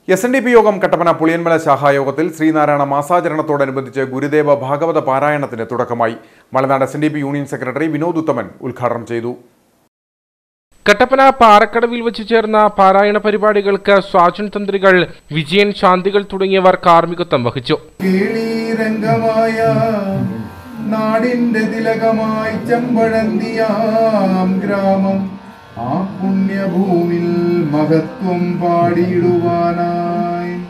S N D P യോഗം കട്ടപ്പന പുളിയന്മല ശാഖായോഗത്തിൽ ശ്രീനാരായണ മാസാചരണത്തോടനുബന്ധിച്ച് ഗുരുദേവ ഭാഗവത പാരായണത്തിന് തുടക്കമായി Malanad S N D P union secretary Vinod Uthaman ഉദ്ഘാടനം ചെയ്തു കട്ടപ്പന പാറക്കടവിൽ വെച്ച് ചേർന്ന പാരായണ പരിപാടികൾക്ക് സ്വാചൻ തന്ത്രികൾ വിജയൻ ശാന്തികൾ തുടങ്ങിയവർ കാർമ്മികത്വം വഹിച്ചു കേളീരംഗമായ നാടിന്റെ തിലകമായി ചെമ്പഴന്തിയാം ഗ്രാമം ആ പുണ്യഭൂമിൽ മഹത്വം പാടിയിടുവാനായി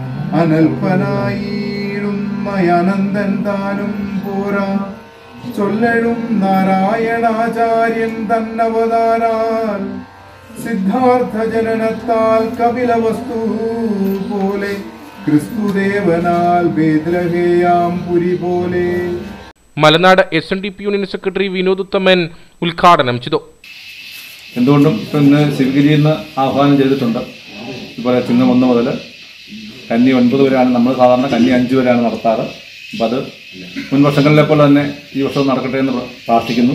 അനൽപനായിടുന്ന അനന്തൻ താനും പോരാ ചൊല്ലഴും നാരായണാചാര്യൻ തന്നവതാരാൽ സിദ്ധാർത്ഥ ജനനത്താൽ കപില വസ്തു പോലെ ക്രിസ്തുദേവനാൽ ബേദ്ലഹേയാം പുരി പോലെ Malanad S N D P union secretary Vinod Uthaman ഉദ്ഘാടനം ചെയ്തു എന്തുകൊണ്ടും ഇപ്പം ഇന്ന് ശിവഗിരിയിൽ നിന്ന് ആഹ്വാനം ചെയ്തിട്ടുണ്ട് ഇതുപോലെ ചിങ്ങം ഒന്ന് മുതൽ കന്നി ഒൻപത് വരെയാണ് നമ്മൾ സാധാരണ കന്നി അഞ്ച് വരെയാണ് നടത്താറ് അപ്പം അത് മുൻ വർഷങ്ങളിലെ പോലെ തന്നെ ഈ വർഷവും നടക്കട്ടെ എന്ന് പ്ര- പ്രാർത്ഥിക്കുന്നു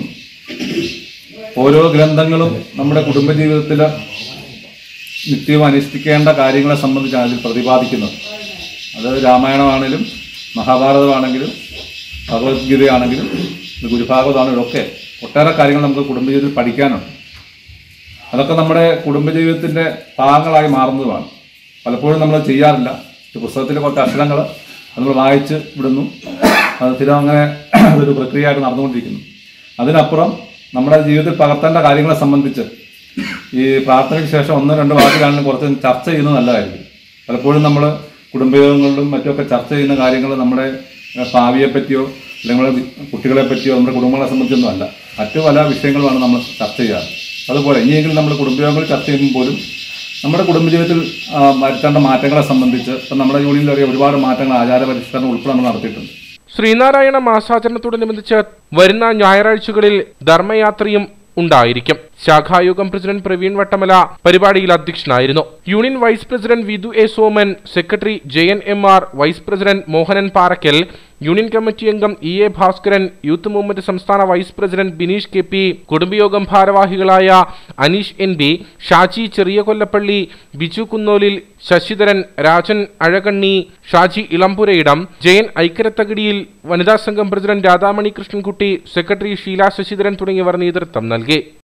ഓരോ ഗ്രന്ഥങ്ങളും നമ്മുടെ കുടുംബജീവിതത്തിൽ നിത്യവും അനുഷ്ഠിക്കേണ്ട കാര്യങ്ങളെ സംബന്ധിച്ചാണ് അതിൽ പ്രതിപാദിക്കുന്നത് അത് രാമായണമാണെങ്കിലും മഹാഭാരതമാണെങ്കിലും ഭഗവത്ഗീതയാണെങ്കിലും ഇത് ഗുരുഭാഗവതാണെങ്കിലും ഒക്കെ ഒട്ടേറെ കാര്യങ്ങൾ നമുക്ക് കുടുംബജീവിതത്തിൽ പഠിക്കാനുണ്ട് അതൊക്കെ നമ്മുടെ കുടുംബജീവിതത്തിൻ്റെ ഭാഗങ്ങളായി മാറുന്നതുമാണ് പലപ്പോഴും നമ്മൾ ചെയ്യാറില്ല ഈ പുസ്തകത്തിലെ കുറച്ച് അക്ഷരങ്ങൾ നമ്മൾ വായിച്ച് വിടുന്നു അത് സ്ഥിരം അങ്ങനെ അതൊരു പ്രക്രിയയായിട്ട് നടന്നുകൊണ്ടിരിക്കുന്നു അതിനപ്പുറം നമ്മുടെ ജീവിതത്തിൽ പകർത്തേണ്ട കാര്യങ്ങളെ സംബന്ധിച്ച് ഈ പ്രാർത്ഥനയ്ക്ക് ശേഷം ഒന്ന് രണ്ട് വാക്കിലാണെങ്കിലും കുറച്ച് ചർച്ച ചെയ്യുന്നത് നല്ലതായിരിക്കും പലപ്പോഴും നമ്മൾ കുടുംബയോഗങ്ങളിലും മറ്റുമൊക്കെ ചർച്ച ചെയ്യുന്ന കാര്യങ്ങൾ നമ്മുടെ ഏഹ്, ഭാവിയെ പറ്റിയോ അല്ലെങ്കിൽ നമ്മുടെ വി- കുട്ടികളെ പറ്റിയോ നമ്മുടെ കുടുംബങ്ങളെ സംബന്ധിച്ചൊന്നും അല്ല മറ്റു പല വിഷയങ്ങളുമാണ് നമ്മൾ ചർച്ച ചെയ്യാറ് അതുപോലെ ഇനിയെങ്കിലും നമ്മൾ കുടുംബയോഗങ്ങൾ ചർച്ച ചെയ്യുമ്പോൾ പോലും നമ്മുടെ കുടുംബജീവിതത്തിൽ ആ, വരുത്തേണ്ട മാറ്റങ്ങളെ സംബന്ധിച്ച് ഇപ്പം നമ്മുടെ യൂണിയനിൽ അറിയാം ഒരുപാട് മാറ്റങ്ങൾ ആചാര പരിഷ്കരണം ഉൾപ്പെടെ നമ്മൾ നടത്തിയിട്ടുണ്ട് ശ്രീനാരായണ മാസാചരണത്തോടനുബന്ധിച്ച് വരുന്ന ഞായറാഴ്ചകളിൽ ധർമ്മയാത്രയും ഉണ്ടായിരിക്കും ശാഖായോഗം പ്രസിഡന്റ് പ്രവീൺ വട്ടമല പരിപാടിയിൽ അധ്യക്ഷനായിരുന്നു union vice president Vidhu A Soman secretary Jayan M R vice president Mohanan Parakkal union committee അംഗം E A Bhaskaran youth movement സംസ്ഥാന vice president Bineesh K P കുടുംബയോഗം ഭാരവാഹികളായ അനീഷ് എൻ ബി ഷാജി ചെറിയ കൊല്ലപ്പള്ളി ബിജു കുന്നോലിൽ ശശിധരൻ രാജൻ അഴകണ്ണി ഷാജി ഇളംപുരയിടം ജയൻ ഐക്കരത്തകിടിയിൽ വനിതാ സംഘം പ്രസിഡന്റ് രാധാമണി കൃഷ്ണൻകുട്ടി സെക്രട്ടറി ഷീല ശശിധരൻ തുടങ്ങിയവർ നേതൃത്വം നൽകി